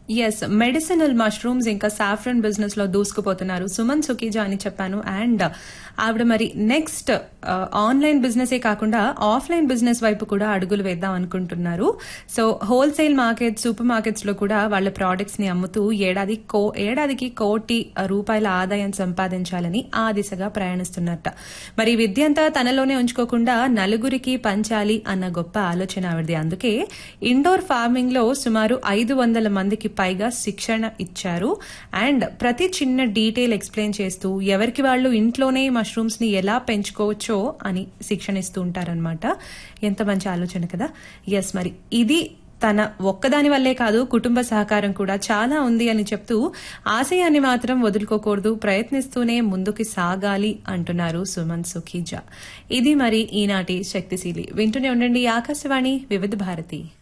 yes medicinal mushrooms ఇంకా saffron business లో దూసుకుపోతున్నారు సుమన్ సుకీజా అని చెప్పాను అండ్ ఆవిడ మరి నెక్స్ట్ ఆన్లైన్ బిజినెస్ ఏ కాకుండా ఆఫ్లైన్ బిజినెస్ వైపు కూడా అడుగులు వేద్దాం అనుకుంటున్నారు so wholesale market supermarkets లో కూడా వాళ్ళ ప్రోడక్ట్స్ ని అమ్ముతూ ఏడాది కో ఏడాదికి కోటి రూపాయల ఆదాయం సంపాదించాలని ఆ దిశగా ప్రయాణిస్తున్నట్ట మరి ఈ విద్య అంతా తనలోనే ఉంచుకోకుండా నలుగురికి పంచాలి అన్న గొప్ప ఆలోచన ఆవిడది అందుకే ఇండోర్ ఫార్మింగ్ లో సుమారు ఐదు వందల మందికి పైగా శిక్షణ ఇచ్చారు అండ్ ప్రతి చిన్న డీటెయిల్ ఎక్స్ప్లెయిన్ చేస్తూ ఎవరికి వాళ్ళు ఇంట్లోనే మష్రూమ్స్ ని ఎలా పెంచుకోవచ్చో అని శిక్షణ ఇస్తూ ఉంటారనమాట ఎంత మంచి ఆలోచన కదా ఎస్ మరి ఇది తన ఒక్కదాని వల్లే కాదు కుటుంబ సహకారం కూడా చాలా ఉంది అని చెప్తూ ఆశయాన్ని మాత్రం వదులుకోకూడదు ప్రయత్నిస్తూనే ముందుకు సాగాలి అంటున్నారు సుమన్ సుఖీజా ఇది మరి ఈనాటి శక్తిశీలి వింటూనే ఉండండి ఆకాశవాణి వివిధ భారతి